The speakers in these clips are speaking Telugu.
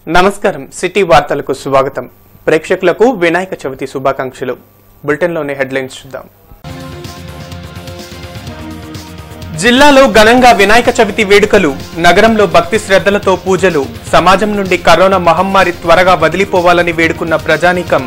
నమస్కారం సిటీ వార్తలకు స్వాగతం ప్రేక్షకులకు వినాయక చవితి శుభాకాంక్షలు బులెటిన్లోని హెడ్లైన్స్ చూద్దాం జిల్లాలో ఘనంగా వినాయక చవితి వేడుకలు నగరంలో భక్తి శ్రద్ధలతో పూజలు సమాజం నుండి కరోనా మహమ్మారి త్వరగా వదిలిపోవాలని వేడుకున్న ప్రజానీకం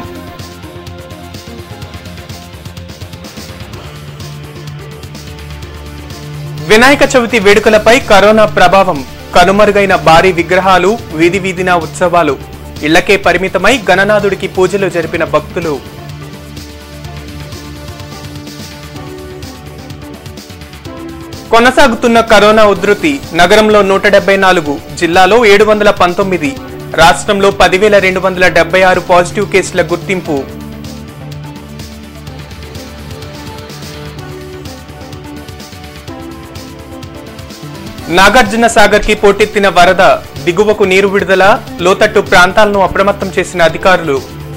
వినాయక చవితి వేడుకలపై కరోనా ప్రభావం కనుమరుగైన భారీ విగ్రహాలు వీధి వీధిన ఉత్సవాలు ఇళ్లకే పరిమితమై గణనాథుడికి పూజలు జరిపిన భక్తులు కొనసాగుతున్న కరోనా ఉధృతి నగరంలో నూట డెబ్బై నాలుగు జిల్లాలో ఏడు వందల పంతొమ్మిది రాష్ట్రంలో పదివేల రెండు వందల డెబ్బై ఆరు పాజిటివ్ కేసుల గుర్తింపు నాగార్జున సాగర్ కి పోటెత్తిన వరద దిగువకు నీరు విడుదల లోతట్టు ప్రాంతాలను అప్రమత్తం చేసిన అధికారులు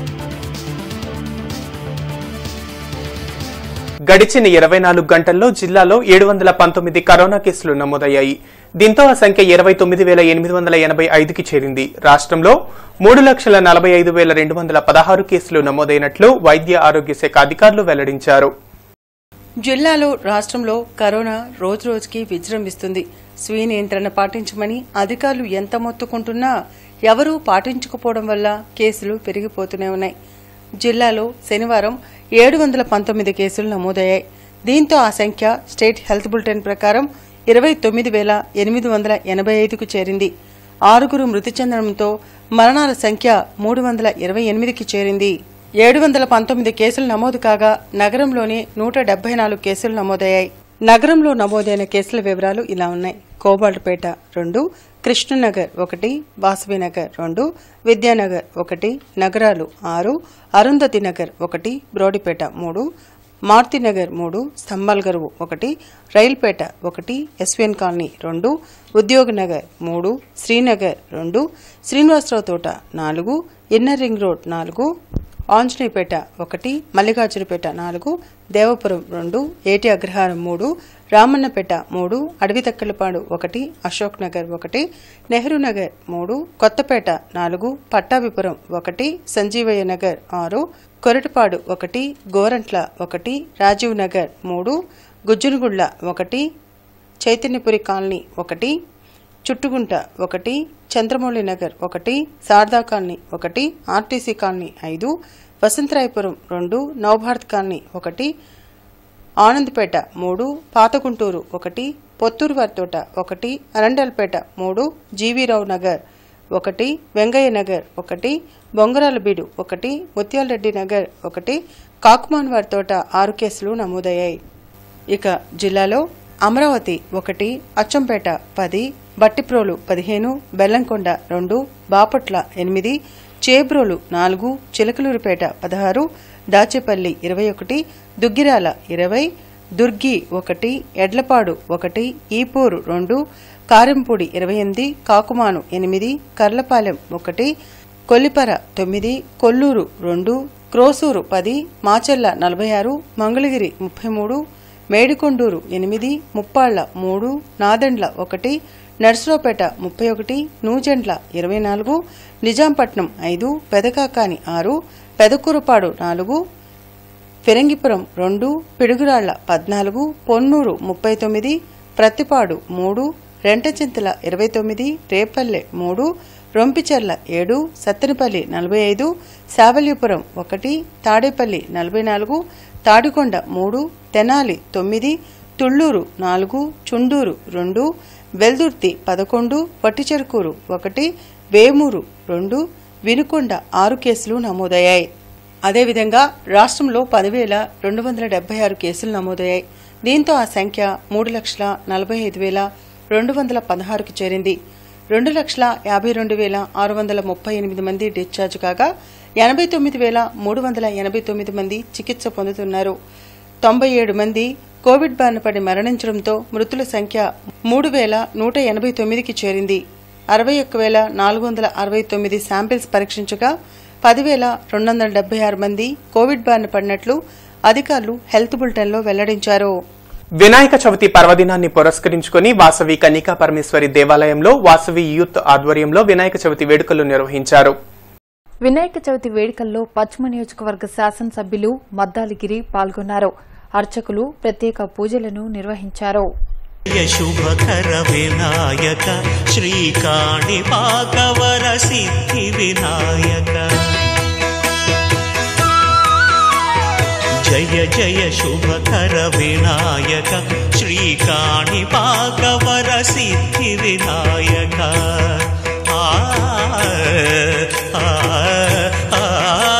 గడిచిన ఇరవై నాలుగు గంటల్లో జిల్లాలో ఏడు వందల పంతొమ్మిది కరోనా కేసులు నమోదయ్యాయి దీంతో ఆ సంఖ్య ఇరవై తొమ్మిది వేల ఎనిమిది వందల ఎనభై ఐదుకి చేరింది రాష్ట్రంలో మూడు లక్షల నలభై ఐదు వేల రెండు వందల పదహారు కేసులు నమోదైనట్లు వైద్య ఆరోగ్య శాఖ అధికారులు వెల్లడించారు జిల్లాలో రాష్ట్రంలో కరోనా రోజురోజుకి విజృంభిస్తుంది స్వీయ నియంత్రణ పాటించమని అధికారులు ఎంత మొత్తుకుంటున్నా ఎవరూ పాటించకపోవడం వల్ల కేసులు పెరిగిపోతూనే ఉన్నాయి జిల్లాలో శనివారం ఏడు వందల పంతొమ్మిది కేసులు నమోదయ్యాయి దీంతో ఆ సంఖ్య స్టేట్ హెల్త్ బులెటిన్ ప్రకారం ఇరవై తొమ్మిది వేల ఎనిమిది వందల ఎనభై ఐదుకు చేరింది ఆరుగురు మృతి చెందడంతో మరణాల సంఖ్య మూడు వందల ఇరవై ఎనిమిదికి చేరింది ఏడు వందల పంతొమ్మిది కేసులు నమోదు కాగా నగరంలోని నూట డెబ్బై నాలుగు కేసులు నమోదయ్యాయి నగరంలో నమోదైన కేసుల వివరాలు ఇలా ఉన్నాయి కోబాల్ట్పేట రెండు కృష్ణనగర్ ఒకటి వాసవినగర్ రెండు విద్యానగర్ ఒకటి నగరాలు ఆరు అరుంధతి నగర్ ఒకటి బ్రోడిపేట మూడు మారుతినగర్ మూడు స్తంభాల్గరువు ఒకటి రైల్పేట ఒకటి ఎస్విఎన్ కాలనీ రెండు ఉద్యోగ నగర్ మూడు శ్రీనగర్ రెండు శ్రీనివాసరావు తోట నాలుగు ఇన్నర్ రింగ్ రోడ్ నాలుగు ఆంజనేయపేట ఒకటి మల్లికార్జునపేట నాలుగు దేవపురం రెండు ఏటి అగ్రహారం మూడు రామన్నపేట మూడు అడవితక్కలపాడు ఒకటి అశోక్ నగర్ ఒకటి నెహ్రూ నగర్ మూడు కొత్తపేట నాలుగు పట్టాభిపురం ఒకటి సంజీవయ్య నగర్ ఆరు కొరటపాడు ఒకటి గోరంట్ల ఒకటి రాజీవ్ నగర్ మూడు గుజ్జునగుళ్ళ ఒకటి చైతన్యపురి కాలనీ ఒకటి చుట్టుగుంట ఒకటి చంద్రమౌళి నగర్ ఒకటి శారదా కాలనీ ఒకటి ఆర్టీసీ కాలనీ ఐదు వసంతరాయపురం రెండు నవభారత్ కాలనీ ఒకటి ఆనందపేట మూడు పాతగుంటూరు ఒకటి పొత్తూరు వారితోట ఒకటి అరండల్పేట మూడు జీవీరావు నగర్ ఒకటి వెంగయ్య నగర్ ఒకటి బొంగరాలబీడు ఒకటి ముత్యాలరెడ్డి నగర్ ఒకటి కాకుమాన్ వారితోట ఆరు కేసులు నమోదయ్యాయి ఇక జిల్లాలో అమరావతి ఒకటి అచ్చంపేట పది బట్టిప్రోలు పదిహేను బెల్లంకొండ రెండు బాపట్ల ఎనిమిది చేబ్రోలు నాలుగు చిలకలూరుపేట పదహారు దాచేపల్లి ఇరవై ఒకటి దుగ్గిరాల ఇరవై దుర్గి ఒకటి ఎడ్లపాడు ఒకటి ఈపూరు రెండు కారెంపూడి ఇరవై ఎనిమిది కాకుమాను ఎనిమిది కర్లపాలెం ఒకటి కొల్లిపర తొమ్మిది కొల్లూరు రెండు క్రోసూరు పది మాచెల్ల నలభై ఆరు మంగళగిరి ముప్పై మూడు మేడికొండూరు ఎనిమిది ముప్పాళ్ల మూడు నాదెండ్ల ఒకటి నర్సరావుపేట ముప్పై ఒకటి నూజెండ్ల ఇరవై నాలుగు నిజాంపట్నం ఐదు పెదకాకాని ఆరు పెదకూరుపాడు నాలుగు ఫిరంగిపురం రెండు పిడుగురాళ్ల పద్నాలుగు పొన్నూరు ముప్పై తొమ్మిది ప్రత్తిపాడు మూడు రెంటచింతల ఇరవై తొమ్మిది రేపల్లె మూడు రొంపిచెర్ల ఏడు సత్తెనపల్లి నలభై ఐదు శావల్యపురం ఒకటి తాడేపల్లి నలభై నాలుగు తాడికొండ మూడు తెనాలి తొమ్మిది తుళ్లూరు నాలుగు చుండూరు రెండు వెల్దుర్తి పదకొండు వట్టిచెరుకూరు ఒకటి వేమూరు రెండు వినుకొండ ఆరు కేసులు నమోదయ్యాయి అదేవిధంగా రాష్ట్రంలో పదివేల రెండు వందల డెబ్బై ఆరు కేసులు నమోదయ్యాయి దీంతో ఆ సంఖ్య మూడు లక్షల నలభై ఐదు వేల రెండు వందల పదహారుకి చేరింది రెండు లక్షల యాభై రెండు వేల ఆరు వందల ముప్పై ఎనిమిది మంది డిశ్చార్జ్ కాగా ఎనభై తొమ్మిది వేల మూడు వందల ఎనభై తొమ్మిది మంది చికిత్స పొందుతున్నారు తొంభై ఏడు మంది కోవిడ్ బారిన పడి మరణించడంతో మృతుల సంఖ్య మూడు వేల నూట ఎనభై తొమ్మిదికి చేరింది అరవై ఒక్క వేల నాలుగు వందల అరవై తొమ్మిది శాంపిల్స్ పరీక్షించగా పదివేల రెండు వందల డెబ్బై ఆరు మంది కోవిడ్ బారిన పడినట్లు అధికారులు హెల్త్ బులెటిన్లో వెల్లడించారు వినాయక చవితి పర్వదినాన్ని పురస్కరించుకుని వాసవి కన్నికా పరమేశ్వరి దేవాలయంలో వాసవి యూత్ ఆధ్వర్యంలో వినాయక చవితి వేడుకలు నిర్వహించారు వినాయక చవితి వేడుకల్లో పశ్చిమ నియోజకవర్గ శాసనసభ్యులు మద్దాలిగిరి పాల్గొన్నారు అర్చకులు ప్రత్యేక పూజలను నిర్వహించారు జయ శుభకర వినాయక శ్రీకాణిపాకవర సిద్ధి వినాయక జయ జయ శుభకర వినాయక శ్రీకాణిపాకవర సిద్ధి వినాయక ఆ ఆ, ఆ, ఆ.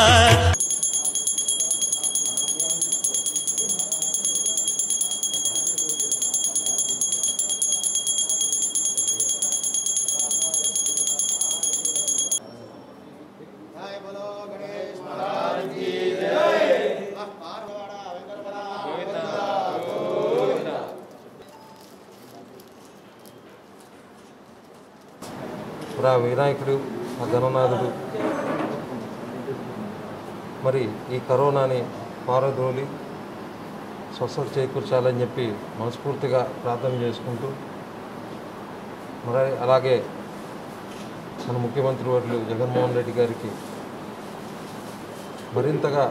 మరి ఆ వినాయకుడు ఆ గణనాథుడు మరి ఈ కరోనాని పారద్రోలి స్వస్థత చేకూర్చాలని చెప్పి మనస్ఫూర్తిగా ప్రార్థన చేసుకుంటూ మరి అలాగే మన ముఖ్యమంత్రి వర్యులు జగన్మోహన్ రెడ్డి గారికి మరింతగా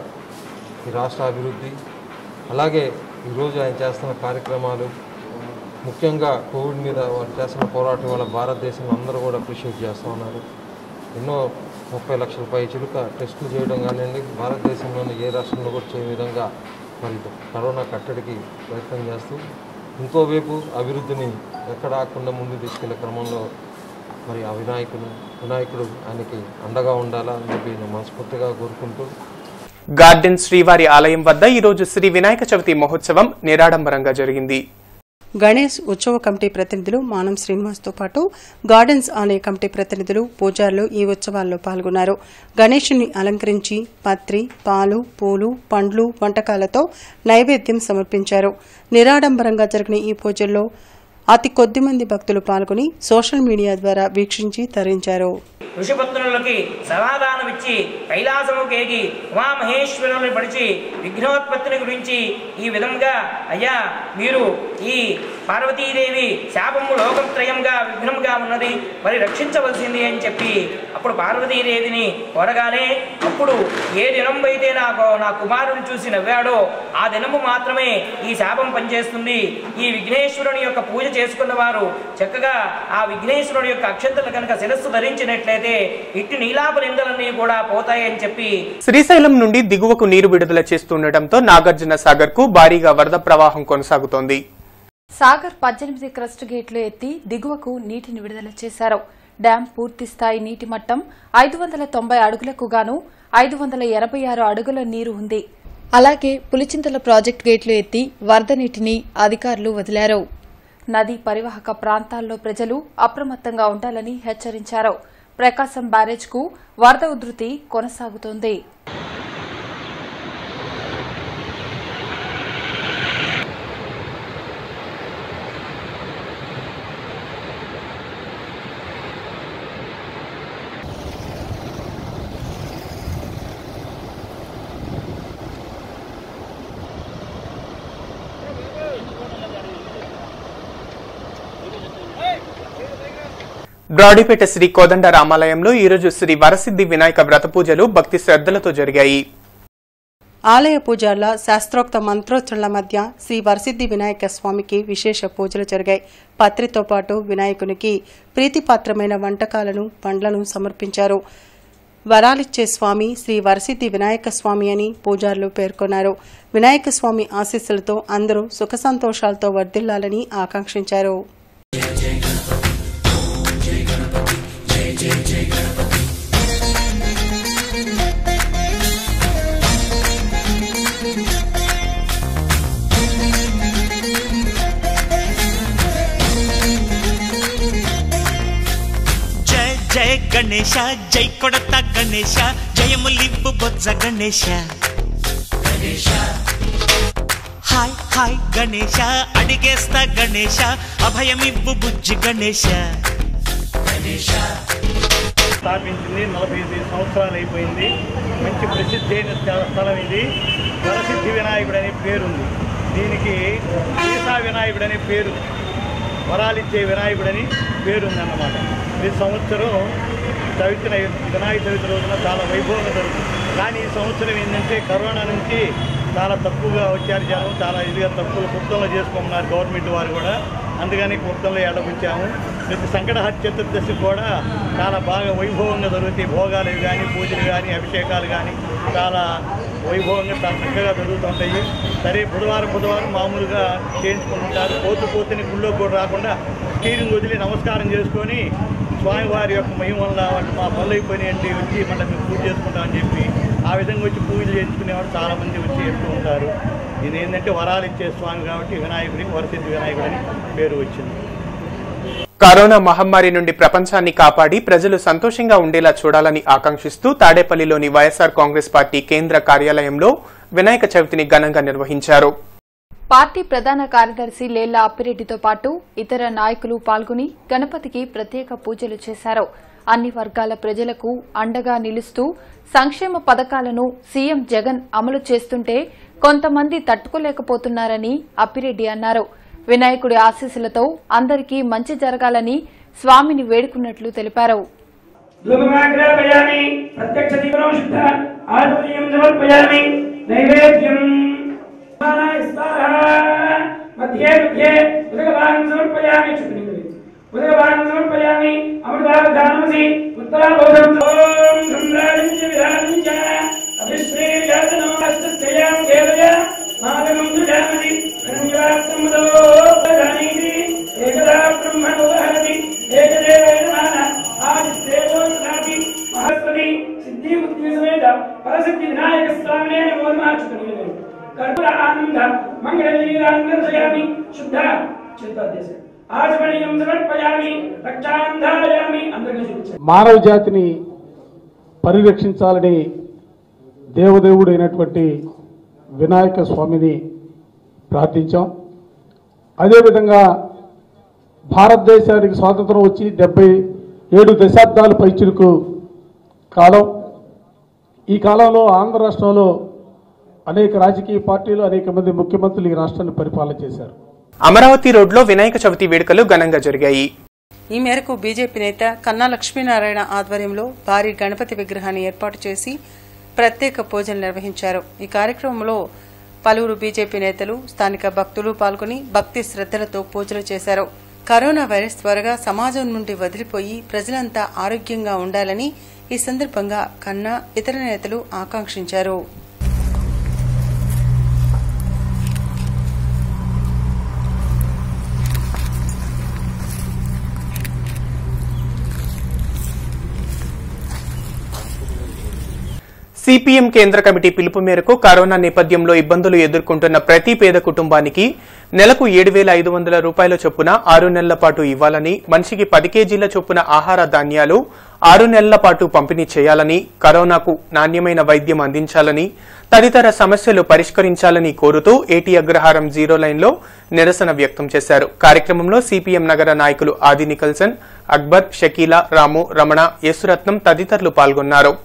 ఈ రాష్ట్ర అభివృద్ధి అలాగే ఈరోజు ఆయన చేస్తున్న కార్యక్రమాలు ముఖ్యంగా కోవిడ్ మీద వారు చేస్తున్న పోరాటం వల్ల భారతదేశంలో అందరూ కూడా అప్రిషియేట్ చేస్తూ ఉన్నారు ఎన్నో ముప్పై లక్షల పై చిలుక టెస్టులు చేయడం కానివ్వండి భారతదేశంలోని ఏ రాష్ట్రంలో కూడా చేయని విధంగా మరి కరోనా కట్టడికి ప్రయత్నం చేస్తూ ఇంకోవైపు అభివృద్ధిని ఎక్కడ ఆకుండా ముందు తీసుకెళ్లే క్రమంలో మరి ఆ వినాయకుడు వినాయకుడు ఆయనకి అండగా ఉండాలా అని చెప్పి నేను మనస్ఫూర్తిగా కోరుకుంటూ గార్డెన్ శ్రీవారి ఆలయం వద్ద ఈరోజు శ్రీ వినాయక చవితి మహోత్సవం నిరాడంబరంగా జరిగింది గణేష్ ఉత్సవ కమిటీ ప్రతినిధులు మానం శ్రీనివాస్తో పాటు గార్డెన్స్ ఆలయ కమిటీ ప్రతినిధులు పూజారులు ఈ ఉత్సవాల్లో పాల్గొన్నారు గణేషుని అలంకరించి పత్రి పాలు పూలు పండ్లు వంటకాలతో నైవేద్యం సమర్పించారు నిరాడంబరంగా జరిగిన ఈ పూజల్లో అతి కొద్ది మంది భక్తులు పాల్గొని సోషల్ మీడియా ద్వారా వీక్షించి తరించారు ఋషిపత్నులకి సమాధానమిచ్చి కైలాసము కేగి ఉమామహేశ్వరుని పడిచి విఘ్నోత్పత్తిని గురించి ఈ విధంగా అయ్యా మీరు ఈ పార్వతీదేవి శాపము లోకత్రయంగా విఘ్నంగా ఉన్నది మరి రక్షించవలసింది అని చెప్పి అప్పుడు పార్వతీదేవిని కోరగానే అప్పుడు ఏ దినంబైతే నాకు నా కుమారుని చూసి నవ్వాడో ఆ దినము మాత్రమే ఈ శాపం పనిచేస్తుంది ఈ విఘ్నేశ్వరుని యొక్క పూజ చేసుకున్న వారు చక్కగా ఆ విఘ్నేశ్వరుడు యొక్క అక్షంతలు కనుక శిరస్సు ధరించినట్లయితే ఇట్టి నీలాప నిందలన్నీ కూడా పోతాయని చెప్పి శ్రీశైలం నుండి దిగువకు నీరు విడుదల చేస్తుండటంతో నాగార్జున సాగర్ కు భారీగా వరద ప్రవాహం కొనసాగుతోంది సాగర్ పద్దెనిమిది క్రస్ట్ గేట్లు ఎత్తి దిగువకు నీటిని విడుదల చేశారు డ్యాం పూర్తి స్థాయి నీటి మట్టం ఐదు వందల తొంభై అడుగులకు గాను ఐదు వందల ఎనభై ఆరు అడుగుల నీరు ఉంది అలాగే పులిచింతల ప్రాజెక్టు గేట్లు ఎత్తి వరద నీటిని అధికారులు వదిలారు నదీ పరివాహక ప్రాంతాల్లో ప్రజలు అప్రమత్తంగా ఉండాలని హెచ్చరించారు ప్రకాశం బ్యారేజ్కు వరద ఉధృతి కొనసాగుతోంది బ్రాడీపేట శ్రీ కోదండ రామాలయంలో ఈరోజు శ్రీ వరసిద్ధి వినాయక వ్రత పూజలు భక్తి శ్రద్ధలతో జరిగాయి ఆలయ పూజార్ల శాస్త్రోక్త మంత్రోచ్చరణల మధ్య శ్రీ వరసిద్ధి వినాయక స్వామికి విశేష పూజలు జరిగాయి పత్రితో పాటు వినాయకునికి ప్రీతిపాత్రమైన వంటకాలను పండ్లను సమర్పించారు వరాలిచ్చే స్వామి శ్రీ వరసిద్ధి వినాయక స్వామి అని పూజారులు పేర్కొన్నారు వినాయక స్వామి ఆశీస్సులతో అందరూ సుఖ సంతోషాలతో వర్ధిల్లాలని ఆకాంక్షించారు జయ జయ గణేಶ జై కొడత గణేಶ జయములివ్వు బొజ్జ గణేశ హాయ్ హాయ్ గణేశ అడిగేస్తా గణేశ అభయమివ్వు బుజ్జి గణేశ స్థాపించింది నలభై ఐదు సంవత్సరాలు అయిపోయింది మంచి ప్రసిద్ధి అయిన స్థల- స్థలం ఇది వరసిద్ధి వినాయకుడు అనే పేరుంది దీనికి ఈసా వినాయకుడు అనే పేరు వరాలిచ్చే వినాయకుడని పేరు ఉందన్నమాట ప్రతి సంవత్సరం చవితిన వినాయక చవితి రోజున చాలా వైభవంగా జరుగుతుంది కానీ ఈ సంవత్సరం ఏంటంటే కరోనా నుంచి చాలా తక్కువగా వచ్చారు జనం చాలా ఇదిగా తక్కువ కుప్తంలో చేసుకోమన్నారు గవర్నమెంట్ వారు కూడా అందుకని కుప్తంలో ఎడపించాము ప్రతి సంకటహర చతుర్దశి కూడా చాలా బాగా వైభవంగా జరుగుతాయి భోగాలు కానీ పూజలు కానీ అభిషేకాలు కానీ చాలా వైభవంగా చాలా చక్కగా జరుగుతుంటాయి సరే బుధవారం బుధవారం మామూలుగా చేయించుకుంటుంటారు పోతు పోతుని గుళ్ళోకి కూడా రాకుండా స్టీరింగ్ వదిలి నమస్కారం చేసుకొని స్వామివారి యొక్క మహిమ వల్ల వాళ్ళు మా పనులు అయిపోయినాయండి వచ్చి మళ్ళీ మేము పూజ చేసుకుంటామని చెప్పి ఆ విధంగా వచ్చి పూజలు చేయించుకునేవాడు చాలామంది వచ్చి చెప్తూ ఉంటారు ఇది ఏంటంటే వరాలు ఇచ్చే స్వామి కాబట్టి వినాయకుడికి వరసిద్ధి వినాయకుడు అని పేరు వచ్చింది కరోనా మహమ్మారి నుండి ప్రపంచాన్ని కాపాడి ప్రజలు సంతోషంగా ఉండేలా చూడాలని ఆకాంక్షిస్తూ తాడేపల్లిలోని వైఎస్సార్ కాంగ్రెస్ పార్టీ కేంద్ర కార్యాలయంలో వినాయక చవితిని ఘనంగా నిర్వహించారు పార్టీ ప్రధాన కార్యదర్శి లేళ్ల అప్పిరెడ్డితో పాటు ఇతర నాయకులు పాల్గొని గణపతికి ప్రత్యేక పూజలు చేశారు అన్ని వర్గాల ప్రజలకు అండగా నిలుస్తూ సంక్షేమ పథకాలను సీఎం జగన్ అమలు చేస్తుంటే కొంతమంది తట్టుకోలేకపోతున్నారని అప్పిరెడ్డి అన్నారు వినాయకుడి ఆశీస్సులతో అందరికీ మంచి జరగాలని స్వామిని వేడుకున్నట్లు తెలిపారు ధూపమాగ్రాపయామి ప్రత్యక్ష దీపనం శుద్ధ ఆధ్వర్యం సమర్పయామి నైవేద్యం స్నానాయ స్వాహా మధ్యే మధ్యే ఉదకపానం సమర్పయామి చుట్టూ ఉదకపానం సమర్పయామి అమృతావధానమసి ఉత్తరాబోధం ఓం సంరాజించ విరాజించ అభిశ్రీ జాతనమస్తయాం దేవయ మాధవం సుజామని రంజవాస్తముదో ప్రధానీతి ఏకదా బ్రహ్మణోదహతి ఏకదేవేన మాన ఆదిత్యేవోత్రాపి మహత్వని సిద్ధి బుద్ధి సమేత పరసిద్ధి వినాయక స్వామినే నమో నమః చుట్టూ కర్పూర ఆనంద మంగళలీలాంగర్షయామి శుద్ధ చిత్తోద్దేశ ఆచమనీయం సమర్పయామి రక్షాంధారయామి అందరికీ చూపించారు మానవ జాతిని పరిరక్షించాలని దేవదేవుడైనటువంటి వినాయక స్వామిని ప్రార్థించాం అదేవిధంగా భారతదేశానికి స్వాతంత్రం వచ్చి డెబ్బై ఏడు దశాబ్దాల పైచులకు కాలం ఈ కాలంలో ఆంధ్ర రాష్ట్రంలో అనేక రాజకీయ పార్టీలు అనేక మంది ముఖ్యమంత్రులు ఈ రాష్ట్రాన్ని పరిపాలన చేశారు అమరావతి రోడ్లో వినాయక చవితి వేడుకలు ఘనంగా జరిగాయి ఈ మేరకు బీజేపీ నేత కన్నా లక్ష్మీనారాయణ ఆధ్వర్యంలో భారీ గణపతి విగ్రహాన్ని ఏర్పాటు చేసి ప్రత్యేక పూజలు నిర్వహించారు ఈ కార్యక్రమంలో పలువురు బీజేపీ నేతలు స్థానిక భక్తులు పాల్గొని భక్తి శ్రద్దలతో పూజలు చేశారు కరోనా వైరస్ త్వరగా సమాజం నుండి వదిలిపోయి ప్రజలంతా ఆరోగ్యంగా ఉండాలని ఈ సందర్భంగా కన్నా ఇతర నేతలు ఆకాంక్షించారు సిపిఎం కేంద్ర కమిటీ పిలుపు మేరకు కరోనా నేపథ్యంలో ఇబ్బందులు ఎదుర్కొంటున్న ప్రతి పేద కుటుంబానికి నెలకు ఏడు వేల ఐదు వందల రూపాయల చొప్పున ఆరు నెలల పాటు ఇవ్వాలని మనిషికి పది కేజీల చొప్పున ఆహార ధాన్యాలు ఆరు నెలల పాటు పంపిణీ చేయాలని కరోనాకు నాణ్యమైన వైద్యం అందించాలని తదితర సమస్యలు పరిష్కరించాలని కోరుతూ ఏటీ అగ్రహారం జీరో లైన్లో నిరసన వ్యక్తం చేశారు కార్యక్రమంలో సిపిఎం నగర నాయకులు ఆది నికల్సన్ అక్బర్ షకీలా రాము రమణ యేసురత్నం తదితరులు పాల్గొన్నారు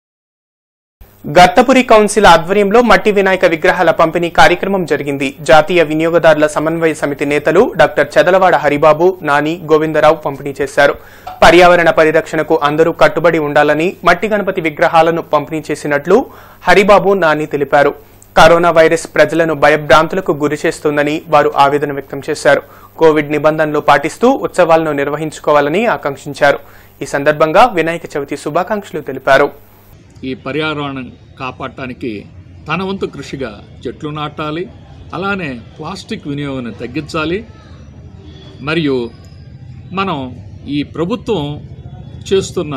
గత్తపురి కౌన్సిల్ ఆధ్వర్యంలో మట్టి వినాయక విగ్రహాల పంపిణీ కార్యక్రమం జరిగింది జాతీయ వినియోగదారుల సమన్వయ సమితి నేతలు డాక్టర్ చదలవాడ హరిబాబు నాని గోవిందరావు పంపిణీ చేశారు పర్యావరణ పరిరక్షణకు అందరూ కట్టుబడి ఉండాలని మట్టి గణపతి విగ్రహాలను పంపిణీ చేసినట్లు హరిబాబు నాని తెలిపారు కరోనా వైరస్ ప్రజలను భయభ్రాంతులకు గురి చేస్తుందని వారు ఆవేదన వ్యక్తం చేశారు కోవిడ్ నిబంధనలు పాటిస్తూ ఉత్సవాలను నిర్వహించుకోవాలని ఆకాంక్షించారు ఈ సందర్భంగా వినాయక చవితి శుభాకాంక్షలు తెలిపారు ఈ పర్యావరణం కాపాడటానికి తన వంతు కృషిగా చెట్లు నాటాలి అలానే ప్లాస్టిక్ వినియోగాన్ని తగ్గించాలి మరియు మనం ఈ ప్రభుత్వం చేస్తున్న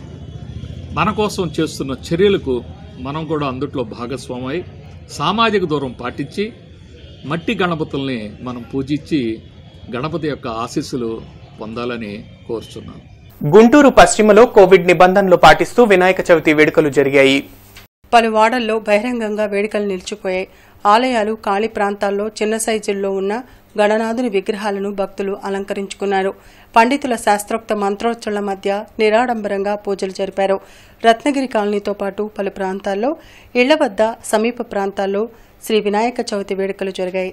మన కోసం చేస్తున్న చర్యలకు మనం కూడా అందుట్లో భాగస్వామై సామాజిక దూరం పాటించి మట్టి గణపతుల్ని మనం పూజించి గణపతి యొక్క ఆశీస్సులు పొందాలని కోరుచున్నాను గుంటూరు పశ్చిమలో కోవిడ్ నిబంధనలు పాటిస్తూ వినాయక చవితి వేడుకలు జరిగాయి పలు వాడల్లో బహిరంగంగా వేడుకలు నిలిచిపోయాయి ఆలయాలు ఖాళీ ప్రాంతాల్లో చిన్న సైజుల్లో ఉన్న గణనాథుని విగ్రహాలను భక్తులు అలంకరించుకున్నారు పండితుల శాస్త్రోక్త మంత్రోచ్చరణ మధ్య నిరాడంబరంగా పూజలు జరిపారు రత్నగిరి కాలనీతో పాటు పలు ప్రాంతాల్లో ఇళ్ల వద్ద సమీప ప్రాంతాల్లో శ్రీ వినాయక చవితి వేడుకలు జరిగాయి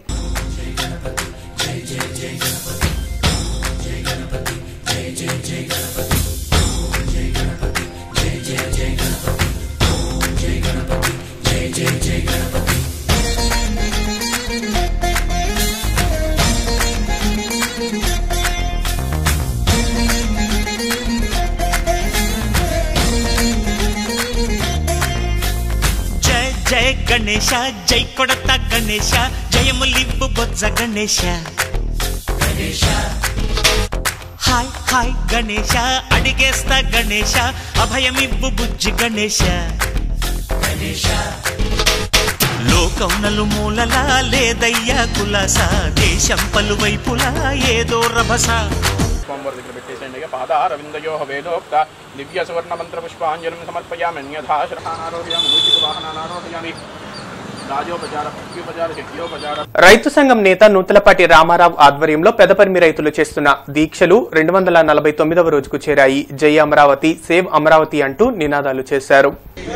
జయ జయ గణేశ జై కొడత గణేశ జయములివ్వు బొజ్జ గణేశ గణేశ హాయ్ హాయ్ గణేశ అడిగేస్తా గణేశ అభయమివ్వు బుజ్జి గణేశ గణేశ లోకం నలుమూలలా లేదయ్యా కులాస దేశం పలువైపులా ఏదో రభస స్వామివారి దగ్గర పెట్టేసేయండి ఇక పాదారవిందయో వేదోక్త దివ్య సువర్ణ మంత్ర పుష్పాంజలిం సమర్పయామి అన్యథా శరహానారోహయామి మూజిక వాహనానారోహయామి రాజోపచార ప్రత్యుపచార శక్యోపచార రైతు సంఘం నేత నూతలపాటి రామారావు ఆధ్వర్యంలో పెదపరిమి రైతులు చేస్తున్న దీక్షలు రెండు వందల నలభై తొమ్మిదవ రోజుకు చేరాయి జై అమరావతి సేవ్ అమరావతి అంటూ నినాదాలు చేశారు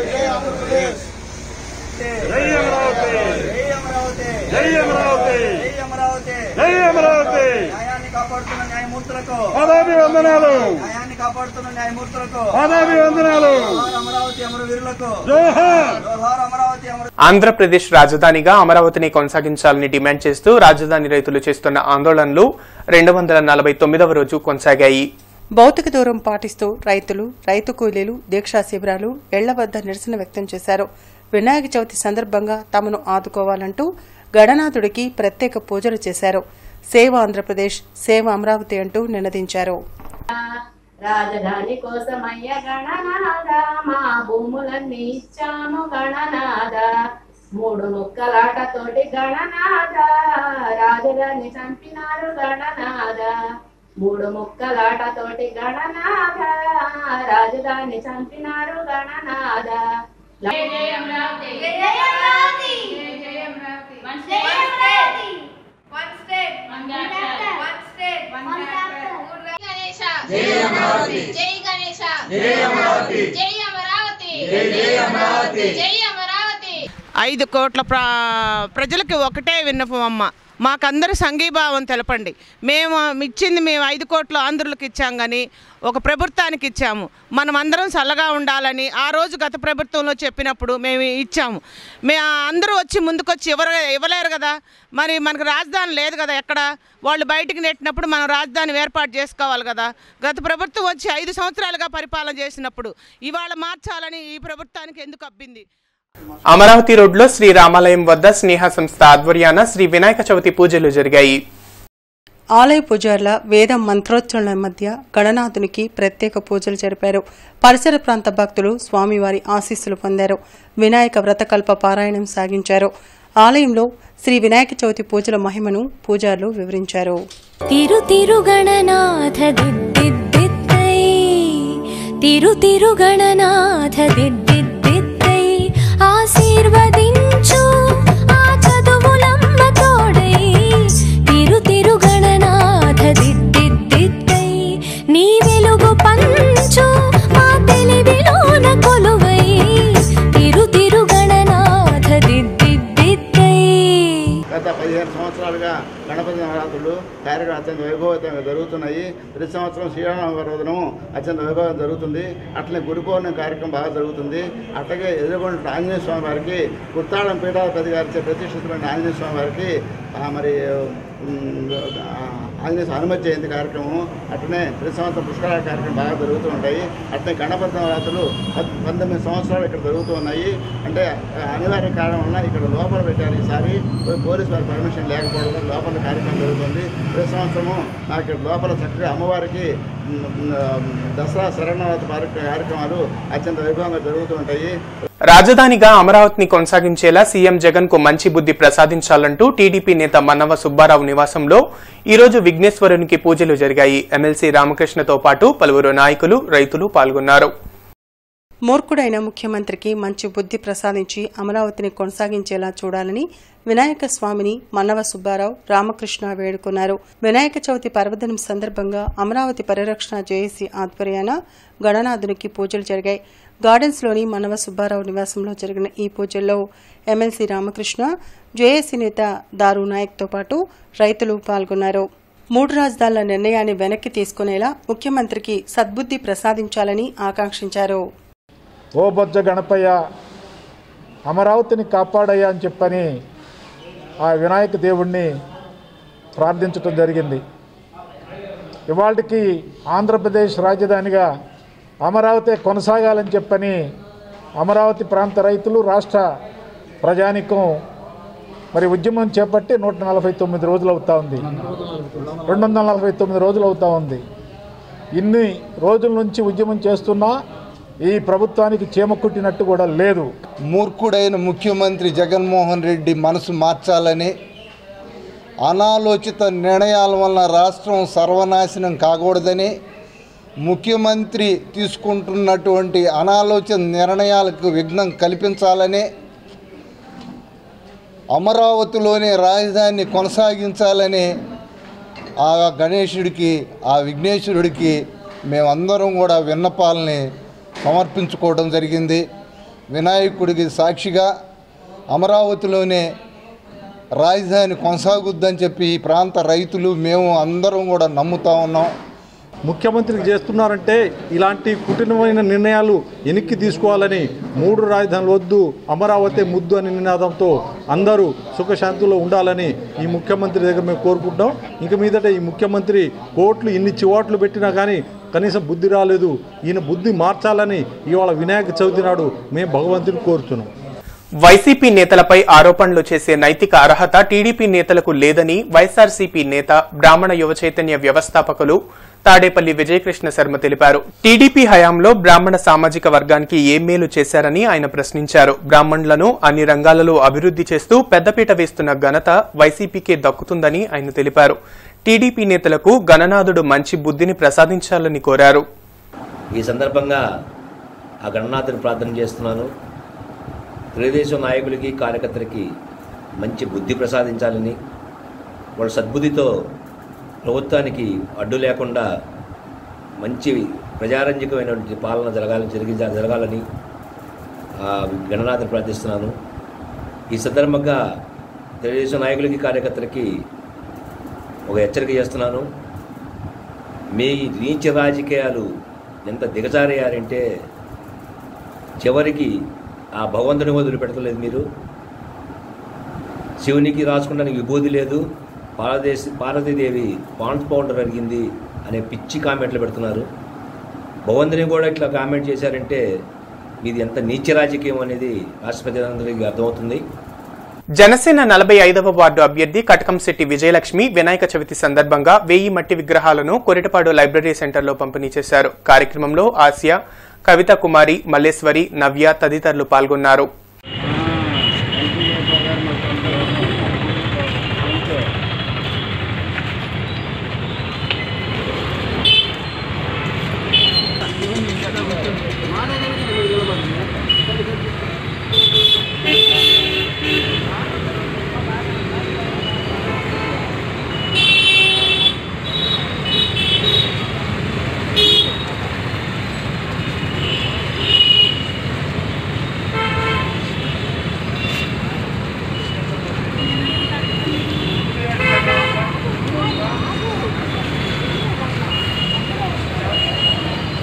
న్యాయాన్ని కాపాడుతున్న న్యాయమూర్తులకు వందనాలు న్యాయాన్ని కాపాడుతున్న న్యాయమూర్తులకు పాదాభి వందనాలు జోహార్ అమరావతి అమరవీరులకు జోహార్ జోహార్ అమరావతి అమర ఆంధ్రప్రదేశ్ రాజధానిగా అమరావతిని కొనసాగించాలని డిమాండ్ చేస్తూ రాజధాని రైతులు చేస్తున్న ఆందోళనలు రెండు వందల నలభై తొమ్మిదవ రోజు కొనసాగాయి భౌతిక దూరం పాటిస్తూ రైతులు రైతు కూలీలు దీక్షా శిబిరాలు ఇళ్ల వద్ద నిరసన వ్యక్తం చేశారు వినాయక చవితి సందర్భంగా తమను ఆదుకోవాలంటూ గణనాథుడికి ప్రత్యేక పూజలు చేశారు సేవ ఆంధ్రప్రదేశ్ సేవ అమరావతి అంటూ నినదించారు రాజధాని కోసమయ్య గణనాద మా భూములన్నీ ఇచ్చాము గణనాద మూడు ముక్కలాటతోటి గణనాద రాజధాని చంపినారు గణనాద మూడు ముక్కలాటతోటి గణనాద రాజధాని చంపినారు గణనాద జయ జయ అమరావతి జయ అమరావతి జయ జయ Amaravati one state one state one capital one state one capital Ganesha జై అమరావతి జై గణేశ జై అమరావతి జై అమరావతి జై అమరావతి జై అమరావతి ఐదు కోట్ల ప్ర ప్రజలకి ఒకటే విన్నపం అమ్మ మాకందరూ సంఘీభావం తెలపండి మేము ఇచ్చింది మేము ఐదు కోట్ల ఆంధ్రులకు ఇచ్చాం కానీ ఒక ప్రభుత్వానికి ఇచ్చాము మనం అందరం చల్లగా ఉండాలని ఆ రోజు గత ప్రభుత్వంలో చెప్పినప్పుడు మేము ఇచ్చాము మే అందరూ వచ్చి ముందుకొచ్చి ఎవరు ఇవ్వలేరు కదా మరి మనకు రాజధాని లేదు కదా ఎక్కడ వాళ్ళు బయటికి నెట్టినప్పుడు మనం రాజధాని ఏర్పాటు చేసుకోవాలి కదా గత ప్రభుత్వం వచ్చి ఐదు సంవత్సరాలుగా పరిపాలన చేసినప్పుడు ఇవాళ మార్చాలని ఈ ప్రభుత్వానికి ఎందుకు అబ్బింది అమరావతి రోడ్లో శ్రీ రామాలయం వద్ద స్నేహ సంస్థ ఆధ్వర్యాన శ్రీ వినాయక చవితి పూజలు జరిగాయి ఆలయ పూజారుల వేద మంత్రోచ్చరణల మధ్య గణనాథునికి ప్రత్యేక పూజలు జరిపారు పరిసర ప్రాంత భక్తులు స్వామివారి ఆశీస్సులు పొందారు వినాయక వ్రతకల్ప పారాయణం సాగించారు ఆలయంలో శ్రీ వినాయక చవితి పూజల మహిమను పూజారులు వివరించారు తిరు తిరు గణనాథ దిద్దిద్దిద్దై తిరు తిరు గణనాథ దిద్దిద్దిద్దై ఆశీర్వదించు ఆ చదువులమ్మ తోడై తిరు తిరు గణనాథ దిద్దిద్దిద్దై నీ వెలుగు పంచు మా తెలివిలోన కొలువై తిరు తిరు గణనాథ దిద్దిద్దిద్దై గత పదిహేను సంవత్సరాలుగా గణపతి నవరాత్రులు కార్యక్రమం అత్యంత వైభవంతంగా జరుగుతున్నాయి ప్రతి సంవత్సరం శ్రీరామ రోజునం అత్యంత వైభవం జరుగుతుంది అట్లనే గురు పౌర్ణమి కార్యక్రమం బాగా జరుగుతుంది అట్లాగే ఎదురుగొండ ఆంజనేయ స్వామి వారికి కుర్తాళం పీఠాధిపతి గారిచే ప్రతిష్ఠితమైన ఆంజనేయ స్వామి వారికి ఆ, మరి ఉమ్, ఆ, ఆంజనేయ స్వామి హనుమతి జయంతి కార్యక్రమం అట్లనే ప్రతి సంవత్సరం పుష్కరాల కార్యక్రమం బాగా జరుగుతూ ఉంటాయి అట్లనే గణపతి నవరాత్రులు పద్- పంతొమ్మిది సంవత్సరాలు ఇక్కడ జరుగుతూ ఉన్నాయి అంటే ఆ, అనివార్య కారణం వల్ల ఇక్కడ లోపల పెట్టారు ఈసారి పోలీస్ వారి పర్మిషన్ లేకపోవడం వల్ల లోపల కార్యక్రమం జరుగుతుంది ప్రతి సంవత్సరము నాకు ఇక్కడ లోపల చక్కగా అమ్మవారికి ఉమ్, ఉమ్, దసరా శరణవరాత్రి కార్యక్ర- కార్యక్రమాలు అత్యంత వైభవంగా జరుగుతూ ఉంటాయి రాజధానిగా అమరావతిని కొనసాగించేలా సీఎం జగన్ కు మంచి బుద్ధి ప్రసాదించాలంటూ టీడీపీ నేత మన్నవ సుబ్బారావు నివాసంలో ఈ రోజు విఘ్నేశ్వరునికి పూజలు జరిగాయి ఎమ్మెల్సీ రామకృష్ణతో పాటు పలువురు నాయకులు రైతులు పాల్గొన్నారు మూర్ఖుడైన ముఖ్యమంత్రికి మంచి బుద్ధి ప్రసాదించి అమరావతిని కొనసాగించేలా చూడాలని వినాయక స్వామిని మన్నవ సుబ్బారావు రామకృష్ణ వేడుకున్నారు వినాయక చవితి పర్వదినం సందర్భంగా అమరావతి పరిరక్షణ జేఏసీ ఆధ్వర్యాన గణనాథునికి పూజలు జరిగాయి గార్డెన్స్లోని మనవ సుబ్బారావు నివాసంలో జరిగిన ఈ పూజల్లో ఎమ్మెల్సీ రామకృష్ణ జేఏసీ నేత దారు నాయక్తో పాటు రైతులు పాల్గొన్నారు మూడు రాజధానుల నిర్ణయాన్ని వెనక్కి తీసుకునేలా ముఖ్యమంత్రికి సద్బుద్ధి ప్రసాదించాలని ఆకాంక్షించారు ఓ బొజ్జ గణపయ్య అమరావతిని కాపాడయ్యా అని చెప్పని ఆ వినాయక దేవుణ్ణి ప్రార్థించటం జరిగింది ఇవాళకి ఆంధ్రప్రదేశ్ రాజధానిగా అమరావతి కొనసాగాలని చెప్పని అమరావతి ప్రాంత రైతులు రాష్ట్ర ప్రజానికం మరి ఉద్యమం చేపట్టి నూట నలభై తొమ్మిది రోజులు అవుతా ఉంది రెండు వందల నలభై తొమ్మిది రోజులు అవుతా ఉంది ఇన్ని రోజుల నుంచి ఉద్యమం చేస్తున్నా ఈ ప్రభుత్వానికి చీమ కుట్టినట్టు కూడా లేదు మూర్ఖుడైన ముఖ్యమంత్రి జగన్మోహన్ రెడ్డి మనసు మార్చాలని అనాలోచిత నిర్ణయాల వలన రాష్ట్రం సర్వనాశనం కాకూడదని ముఖ్యమంత్రి తీసుకుంటున్నటువంటి అనాలోచిత నిర్ణయాలకు విఘ్నం కల్పించాలని అమరావతిలోనే రాజధానిని కొనసాగించాలని ఆ గణేశుడికి ఆ విఘ్నేశ్వరుడికి మేమందరం కూడా విన్నపాలని సమర్పించుకోవడం జరిగింది వినాయకుడికి సాక్షిగా అమరావతిలోనే రాజధాని కొనసాగుద్దని చెప్పి ఈ ప్రాంత రైతులు మేము అందరం కూడా నమ్ముతా ఉన్నాం ముఖ్యమంత్రికి చేస్తున్నారంటే ఇలాంటి కుటిలమైన నిర్ణయాలు వెనక్కి తీసుకోవాలని మూడు రాజధానులు వద్దు అమరావతి ముద్దు అనే నినాదంతో అందరూ సుఖశాంతిలో ఉండాలని ఈ ముఖ్యమంత్రి దగ్గర మేము కోరుకుంటాం ఇంక మీదట ఈ ముఖ్యమంత్రి కోట్లు ఇన్ని చివాట్లు పెట్టినా కానీ కనీసం బుద్ధి రాలేదు ఈయన బుద్ధి మార్చాలని ఇవాళ వినాయక చవితి నాడు మేము భగవంతుని కోరుతున్నాం వైసీపీ నేతలపై ఆరోపణలు చేసే నైతిక అర్హత టీడీపీ నేతలకు లేదని వైఎస్ఆర్సీపీ నేత బ్రాహ్మణ యువ చైతన్య వ్యవస్థాపకులు తాడేపల్లి విజయకృష్ణ శర్మ తెలిపారు టీడీపీ హయాంలో బ్రాహ్మణ సామాజిక వర్గానికి ఏం మేలు చేశారని ఆయన ప్రశ్నించారు బ్రాహ్మణులను అన్ని రంగాలలో అభివృద్ధి చేస్తూ పెద్దపీట వేస్తున్న ఘనత వైసీపీకే దక్కుతుందని ఆయన తెలిపారు టీడీపీ నేతలకు గణనాథుడు మంచి బుద్ధిని ప్రసాదించాలని కోరారు ఈ సందర్భంగా ఆ గణనాథుని ప్రార్థన చేస్తున్నాను తెలుగుదేశం నాయకులకి కార్యకర్తలకి మంచి బుద్ధి ప్రసాదించాలని వాళ్ళ సద్బుద్ధితో ప్రభుత్వానికి అడ్డు లేకుండా మంచి ప్రజారంజకమైనటువంటి పాలన జరగాలని జరిగి జరగాలని ఆ గణనాథుని ప్రార్థిస్తున్నాను ఈ సందర్భంగా తెలుగుదేశం నాయకులకి కార్యకర్తలకి ఒక హెచ్చరిక చేస్తున్నాను మీ నీచ రాజకీయాలు ఎంత దిగజారయ్యారంటే చివరికి ఆ భగవంతుని వదిలిపెట్టలేదు మీరు శివునికి రాసుకుంటానికి విభూతి లేదు పార్వదేశి పార్వతీదేవి పాండ్స్ పౌడర్ అడిగింది అనే పిచ్చి కామెంట్లు పెడుతున్నారు భగవంతుని కూడా ఇట్లా కామెంట్ చేశారంటే మీది ఎంత నీచ రాజకీయం అనేది రాష్ట్ర ప్రజలందరికీ అర్థమవుతుంది జనసేన నలభై ఐదవ వార్డు అభ్యర్థి కటకంశెట్టి విజయలక్ష్మి వినాయక చవితి సందర్భంగా వెయ్యి మట్టి విగ్రహాలను కొరిటపాడు లైబ్రరీ సెంటర్లో పంపిణీ చేశారు కార్యక్రమంలో ఆసియా కవిత కుమారి మల్లేశ్వరి నవ్య తదితరులు పాల్గొన్నారు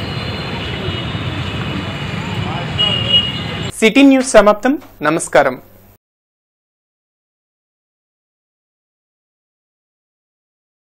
సిటీ న్యూస్ సమాప్తం నమస్కారం